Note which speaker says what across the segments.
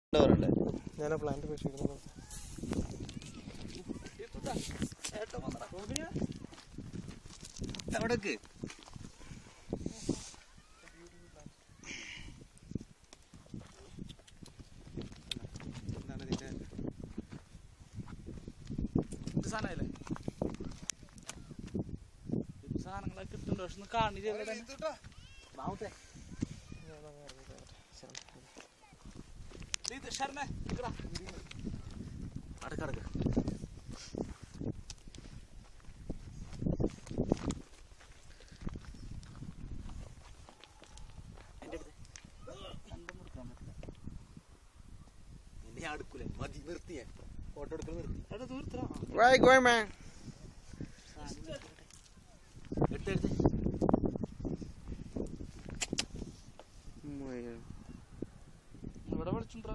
Speaker 1: പറയണ്ടേ
Speaker 2: ഞാൻ ആ പ്ലാന്റ് പരിശോധിക്കുന്നത്
Speaker 1: എവിടേക്ക്
Speaker 2: എന്താണ് ഇതിന്റെ
Speaker 3: ഇത് സാധനമല്ലേ ഇത് സാധനങ്ങളൊക്കെ കിട്ടുന്നുണ്ട് പക്ഷെ ഒന്ന് കാണില്ല ബാവത്തെ ഇത് ശരണേ നിക്കടാ അടക്ക അടക്ക
Speaker 1: എന്നെ ഞാൻ എടുക്കൂലേ മതി നിർത്തി ഞാൻ ഫോട്ടോ എടുക്കൽ നിർത്തി
Speaker 3: അവിടെ ദൂരത്തിലാ
Speaker 2: Where are you going, man?
Speaker 1: എടുത്ത് എടുത്ത്
Speaker 3: ഇവിടെ വിളിച്ചുണ്ടാ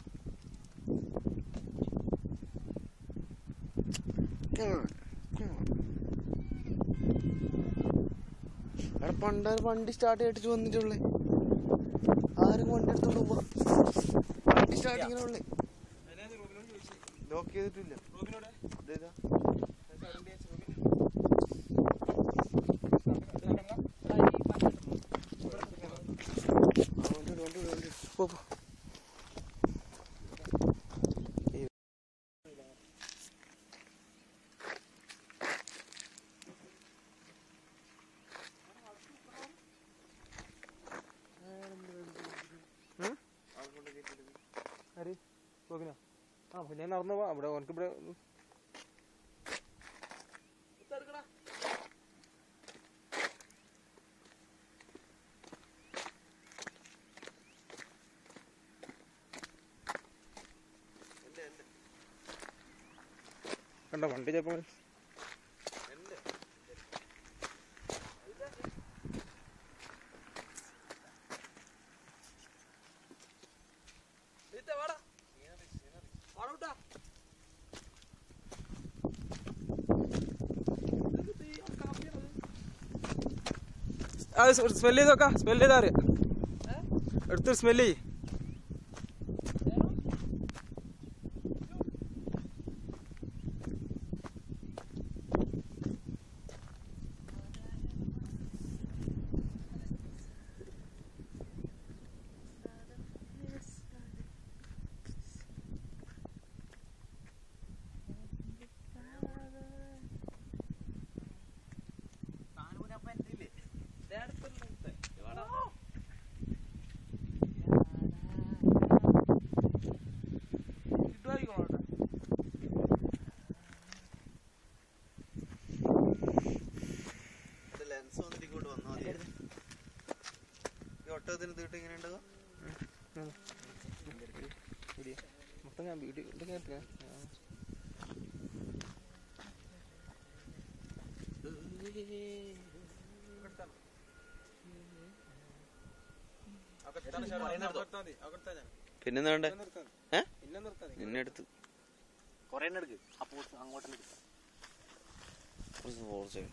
Speaker 2: അവിടെ പണ്ടാണ് വണ്ടി സ്റ്റാർട്ട് ചെയ്തിട്ട് വന്നിട്ടുള്ളേ ആരും വണ്ടി എടുത്തോണ്ട് പോവാ വണ്ടി സ്റ്റാർട്ടിങ്ങിനെ ഉള്ളേ ലോക്ക് ചെയ്തിട്ടില്ല ഇതേതാ? ആ, വണ്ടി വിട്, വണ്ടി വിട്, വണ്ടി വിട്. പോ, പോ. ആര് ഗോപിനോ ആ പിന്നെ നടന്നു പോവാ അവിടെ ഓനക്ക് ഇവിടെ കണ്ട വണ്ടി ചിലപ്പോ അത് സ്മെല് ചെയ്ത് നോക്കാം സ്മെല് ചെയ്താ അറിയാം എടുത്ത് സ്മെല് ചെയ്യ്
Speaker 1: ലെൻസ് വന്നിട്ട് ഇങ്ങോട്ട് വന്നാൽ മതി ഈ ഒട്ടകത്തിന് തീട്ട് ഇങ്ങനെ ഉണ്ടാവുക
Speaker 2: മൊത്തം ഞാൻ വീഡിയോ ഇതൊക്കെ എടുക്കാം
Speaker 1: പിന്നെന്താ വേണ്ടേ ഏ നിന്നെ എടുത്ത്
Speaker 3: കൊറേ എടുക്ക് അപ്പൊ അങ്ങോട്ടല്ലേ എടുക്കാം
Speaker 1: കുറച്ച് ഫോർച്ച്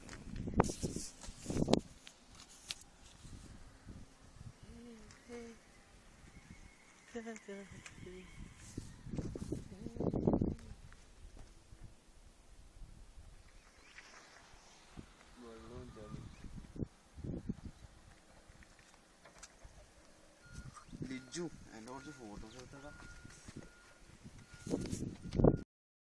Speaker 1: ലിജു എന്റെ കുറച്ച് ഫോട്ടോസ് എടുത്തടാ